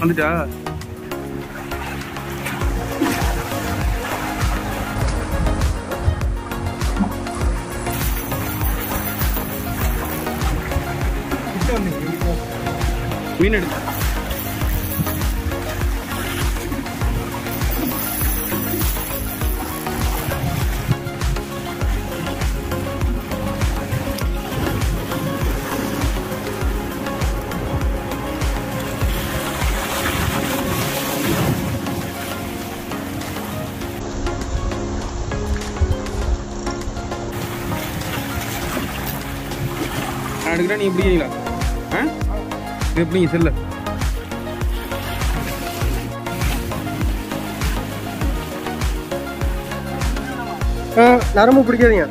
வந்துட்டா மீன் எடுத்து நான் எடுக்கிறேன் நீ எப்படிங்களா ஆ இது எப்படிங்க செல்ல நரம்பு பிடிக்காதீங்க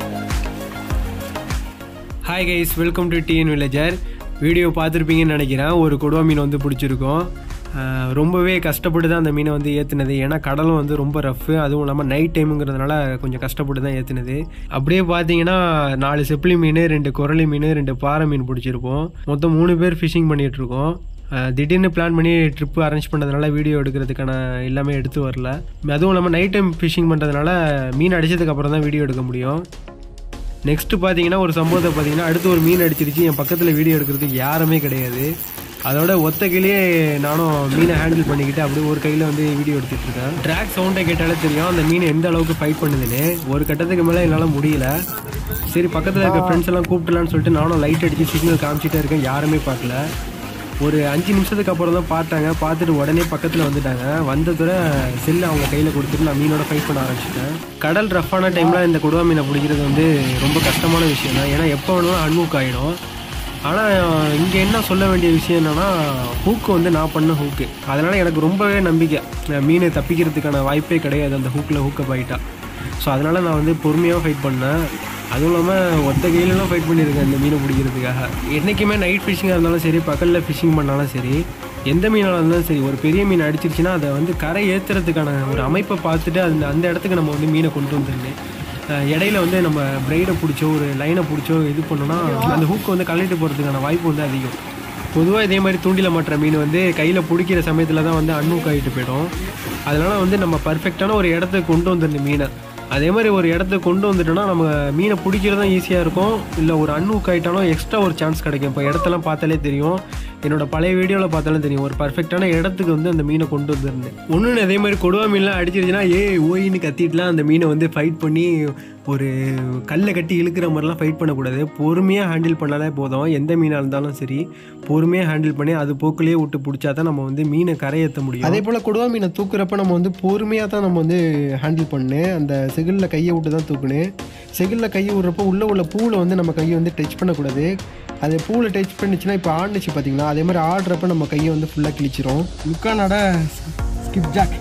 hi guys welcome to TN villager video பார்த்துருப்பீங்கன்னு நினைக்கிறேன் ஒரு கொடுவா மீன் வந்து பிடிச்சிருக்கோம் ஆஹ் ரொம்பவே கஷ்டப்பட்டு தான் அந்த மீனை வந்து ஏற்றுனது ஏன்னா கடலும் வந்து ரொம்ப ரஃப்பு அதுவும் இல்லாமல் நைட் டைமுங்கிறதுனால கொஞ்சம் கஷ்டப்பட்டு தான் ஏற்றுனது அப்படியே பார்த்தீங்கன்னா நாலு செப்பிலி மீன் ரெண்டு குரளி மீன் ரெண்டு பாறை மீன் பிடிச்சிருப்போம் மொத்தம் மூணு பேர் ஃபிஷிங் பண்ணிகிட்ருக்கோம் திடீர்னு பிளான் பண்ணி ட்ரிப்பு அரேஞ்ச் பண்ணதுனால வீடியோ எடுக்கிறதுக்கான எல்லாமே எடுத்து வரல அதுவும் இல்லாமல் நைட் டைம் ஃபிஷிங் பண்ணுறதுனால மீன் அடிச்சதுக்கப்புறம் தான் வீடியோ எடுக்க முடியும் நெக்ஸ்ட்டு பார்த்தீங்கன்னா ஒரு சம்பவத்தை பார்த்தீங்கன்னா அடுத்து ஒரு மீன் அடிச்சிருச்சு என் பக்கத்தில் வீடியோ எடுக்கிறதுக்கு யாருமே கிடையாது அதோட ஒத்த கையிலேயே நானும் மீனை ஹேண்டில் பண்ணிக்கிட்டு அப்படியே ஒரு கையில் வந்து வீடியோ எடுத்துட்டு இருக்கேன் ட்ராக் சவுண்டை கேட்டாலே தெரியும் அந்த மீன் எந்த அளவுக்கு ஃபைட் பண்ணுதுன்னு ஒரு கட்டத்துக்கு மேலே என்னால் முடியல சரி பக்கத்தில் இருக்க ஃப்ரெண்ட்ஸ் எல்லாம் கூப்பிடலான்னு சொல்லிட்டு நானும் லைட் அடித்து சிக்னல் காமிச்சிட்டே இருக்கேன் யாருமே பார்க்கல ஒரு அஞ்சு நிமிஷத்துக்கு அப்புறம் தான் பார்த்தாங்க பார்த்துட்டு உடனே பக்கத்தில் வந்துட்டாங்க வந்ததுல செல்லு அவங்க கையில் கொடுத்துட்டு நான் மீனோட ஃபைட் பண்ண ஆரம்பிச்சிட்டேன் கடல் ரஃப்பான டைமில் இந்த கொடுவா மீனை பிடிக்கிறது வந்து ரொம்ப கஷ்டமான விஷயம் தான் ஏன்னா எப்போ வேணாலும் அன்மூக் ஆகிடும் ஆனால் இங்கே என்ன சொல்ல வேண்டிய விஷயம் என்னென்னா ஹூக்கு வந்து நான் பண்ண ஹூக்கு அதனால் எனக்கு ரொம்பவே நம்பிக்கை நான் மீனை தப்பிக்கிறதுக்கான வாய்ப்பே கிடையாது அந்த ஹூக்கில் ஹூக்கப் ஆகிட்டா ஸோ அதனால் நான் வந்து பொறுமையாக ஃபைட் பண்ணேன் அதுவும் இல்லாமல் ஒத்த கையிலலாம் ஃபைட் பண்ணியிருக்கேன் இந்த மீனை பிடிக்கிறதுக்காக என்றைக்குமே நைட் ஃபிஷிங்காக இருந்தாலும் சரி பகலில் ஃபிஷிங் பண்ணாலும் சரி எந்த மீனாக இருந்தாலும் சரி ஒரு பெரிய மீன் அடிச்சிருச்சுன்னா அதை வந்து கரை ஏற்றுறதுக்கான ஒரு அமைப்பை பார்த்துட்டு அந்த அந்த இடத்துக்கு நம்ம வந்து மீனை கொண்டு வந்துடணும் அஹ் இடையில வந்து நம்ம பிரைடை பிடிச்சோ ஒரு லைனை பிடிச்சோ இது பண்ணோம்னா அந்த ஹூக் வந்து கழட்டிட்டு போகிறதுக்கான வாய்ப்பு வந்து அதிகம் பொதுவாக இதே மாதிரி தூண்டில மாட்டுற மீன் வந்து கையில் பிடிக்கிற சமயத்தில் தான் வந்து அன்ஹூக் ஆகிட்டு போயிடும் அதனால் வந்து நம்ம பர்ஃபெக்டான ஒரு இடத்துக்கு கொண்டு வந்துடணும் மீனை அதே மாதிரி ஒரு இடத்துக்கு கொண்டு வந்துட்டோம்னா நம்ம மீனை பிடிக்கிறதும் ஈஸியாக இருக்கும் இல்லை ஒரு அன்ஹூக் ஆகிட்டாலும் எக்ஸ்ட்ரா ஒரு சான்ஸ் கிடைக்கும் இப்போ இடத்தெல்லாம் பார்த்தாலே தெரியும் என்னோட பழைய வீடியோவில் பார்த்தாலும் தெரியும் ஒரு பர்ஃபெக்டான இடத்துக்கு வந்து அந்த மீனை கொண்டு வந்துருந்தேன் ஒன்று அதே மாதிரி கொடுவா மீன்லாம் அடிச்சிருச்சுன்னா ஏ ஓயின்னு கத்திட்டுலாம் அந்த மீனை வந்து ஃபைட் பண்ணி ஒரு கல்லை கட்டி இழுக்கிற மாதிரிலாம் ஃபைட் பண்ணக்கூடாது பொறுமையாக ஹேண்டில் பண்ணாலே போதும் எந்த மீனாக இருந்தாலும் சரி பொறுமையாக ஹேண்டில் பண்ணி அது போக்குலேயே விட்டு பிடிச்சா தான் நம்ம வந்து மீனை கரையேற்ற முடியும் அதே போல் கொடுவா மீனை தூக்குறப்ப நம்ம வந்து பொறுமையாக தான் நம்ம வந்து ஹேண்டில் பண்ணு அந்த செகிலில் கையை விட்டு தான் தூக்கணும் செகிலில் கையை விடுறப்போ உள்ளே உள்ள பூவில் வந்து நம்ம கையை வந்து டச் பண்ணக்கூடாது அது பூவில் டச் பண்ணிச்சுன்னா இப்போ ஆடுனுச்சு பார்த்தீங்களா அதே மாதிரி ஆடுறப்ப நம்ம கையை வந்து ஃபுல்லாக கிழிச்சிரும் லுக்கானோட ஸ்கிப் ஜாக்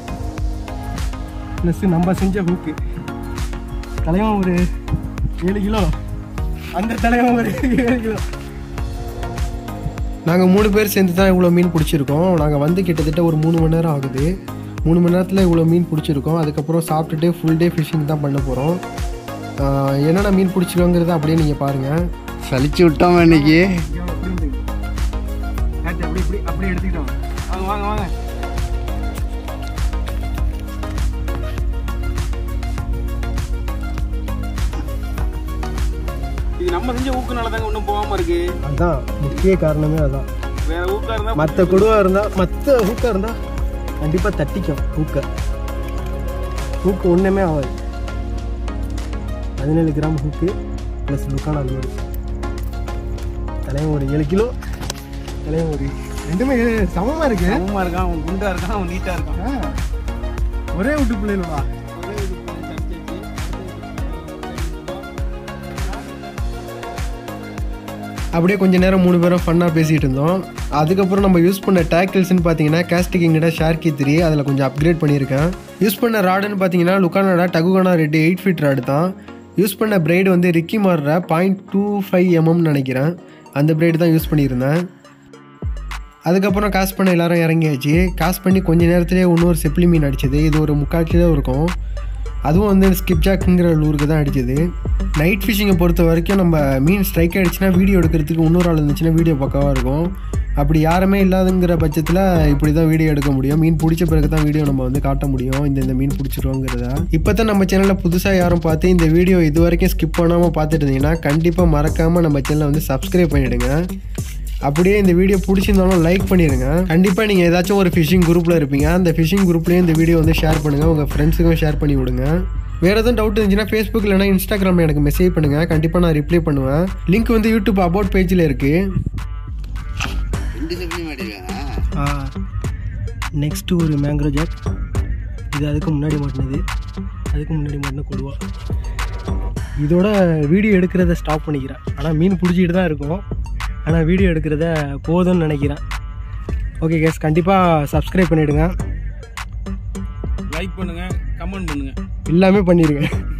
ப்ளஸ் நம்ம செஞ்ச ஹூக்கு தலைவன் ஒரு ஏழு கிலோ அந்த தலைவன் ஒரு ஏழு கிலோ நாங்கள் மூணு பேர் சேர்ந்து தான் இவ்வளோ மீன் பிடிச்சிருக்கோம் நாங்கள் வந்து கிட்டத்தட்ட ஒரு மூணு மணி நேரம் ஆகுது மூணு மணி நேரத்தில் இவ்வளோ மீன் பிடிச்சிருக்கோம் அதுக்கப்புறம் சாப்பிட்டுட்டு ஃபுல் டே ஃபிஷிங் தான் பண்ண போகிறோம் என்னென்ன மீன் பிடிச்சிருக்கோங்கிறத அப்படியே நீங்கள் பாருங்கள் சலிச்சு விட்டோம் இன்னைக்கு அப்படி இப்படி அப்படி எடுத்துக்கிட்டோம் வாங்க வாங்க வாங்க இது நம்ம செஞ்ச ஊக்குனால தாங்க ஒன்றும் போகாம இருக்கு அதுதான் முக்கிய காரணமே அதுதான் வேற ஊக்கா இருந்தா மற்ற கொடுவா இருந்தால் மற்ற ஹூக்காக இருந்தால் கண்டிப்பாக தட்டிக்கும் ஹூக்கை ஹூக்கு ஒன்றுமே ஆகாது பதினேழு கிராம் ஹூக்கு ப்ளஸ் லுக்கான லோடு தலைவன் ஒரு ஏழு கிலோ தலைவன் ஒரு ரெண்டுமே சமமாக இருக்கு சமமா இருக்கான் அவன் குண்டா இருக்கான் அவன் நீட்டா இருக்கான் ஒரே விட்டு பிள்ளைகளா அப்படியே கொஞ்ச நேரம் மூணு பேரும் ஃபன்னாக பேசிகிட்டு இருந்தோம் அதுக்கப்புறம் நம்ம யூஸ் பண்ண டேக்கிள்ஸ்னு பார்த்தீங்கன்னா கேஸ்டிகிங்கிட்ட ஷார்கி த்ரீ அதில் கொஞ்சம் அப்கிரேட் பண்ணியிருக்கேன் யூஸ் பண்ண ராடுன்னு பார்த்தீங்கன்னா லுக்கானோட டகுகானா ரெட்டு எயிட் ஃபீட் ராடு தான் யூஸ் பண்ண பிரைடு வந்து ரிக்கி மாறுற பாயிண்ட் டூ ஃபைவ் எம்எம்னு நினைக்கிறேன் அந்த பிரைடு தான் யூஸ் பண்ணியிருந்தேன் அதுக்கப்புறம் காசு பண்ண எல்லாரும் இறங்கியாச்சு காசு பண்ணி கொஞ்ச நேரத்திலே இன்னொரு செப்ளி மீன் அடிச்சது இது ஒரு முக்கால் கிலோ இருக்கும் அதுவும் வந்து ஸ்கிப்ஜாக்குங்கிற லூருக்கு தான் அடிச்சது நைட் ஃபிஷிங்கை பொறுத்த வரைக்கும் நம்ம மீன் ஸ்ட்ரைக் ஆகிடுச்சுன்னா வீடியோ எடுக்கிறதுக்கு இன்னொரு ஆள் இருந்துச்சுன்னா வீடியோ பக்காவாக இருக்கும் அப்படி யாருமே இல்லாதுங்கிற பட்சத்தில் இப்படி தான் வீடியோ எடுக்க முடியும் மீன் பிடிச்ச பிறகு தான் வீடியோ நம்ம வந்து காட்ட முடியும் இந்த இந்த மீன் பிடிச்சிருவோங்கிறத இப்போ தான் நம்ம சேனலில் புதுசாக யாரும் பார்த்து இந்த வீடியோ இது வரைக்கும் ஸ்கிப் பண்ணாமல் பார்த்துட்டு இருந்தீங்கன்னா கண்டிப்பாக மறக்காமல் நம்ம சேனலை வந்து சப்ஸ்கிரைப் பண்ணிவிடுங்க அப்படியே இந்த வீடியோ பிடிச்சிருந்தாலும் லைக் பண்ணிடுங்க கண்டிப்பாக நீங்கள் ஏதாச்சும் ஒரு ஃபிஷிங் குரூப்பில் இருப்பீங்க அந்த ஃபிஷிங் குரூப்லேயும் இந்த வீடியோ வந்து ஷேர் பண்ணுங்கள் உங்கள் ஃப்ரெண்ட்ஸுக்கும் ஷேர் பண்ணி விடுங்க வேறு எதுவும் டவுட் இருந்துச்சுன்னா ஃபேஸ்புக் இல்லைனா இன்ஸ்டாகிராமில் எனக்கு மெசேஜ் பண்ணுங்கள் கண்டிப்பாக நான் ரிப்ளை பண்ணுவேன் லிங்க் வந்து யூடியூப் அபவுட் பேஜில் இருக்குது ரெண்டு செப்பி மாட்டிருக்காங்க நெக்ஸ்ட்டு ஒரு மேங்க்ரோ ஜாக் இது அதுக்கு முன்னாடி மாட்டினது அதுக்கு முன்னாடி மாட்டின கொடுவா இதோட வீடியோ எடுக்கிறத ஸ்டாப் பண்ணிக்கிறேன் ஆனால் மீன் பிடிச்சிக்கிட்டு தான் இருக்கும் ஆனால் வீடியோ எடுக்கிறத போதும்னு நினைக்கிறேன் ஓகே கேஸ் கண்டிப்பாக சப்ஸ்கிரைப் பண்ணிவிடுங்க லைக் பண்ணுங்க கமெண்ட் பண்ணுங்க எல்லாமே பண்ணிடுங்க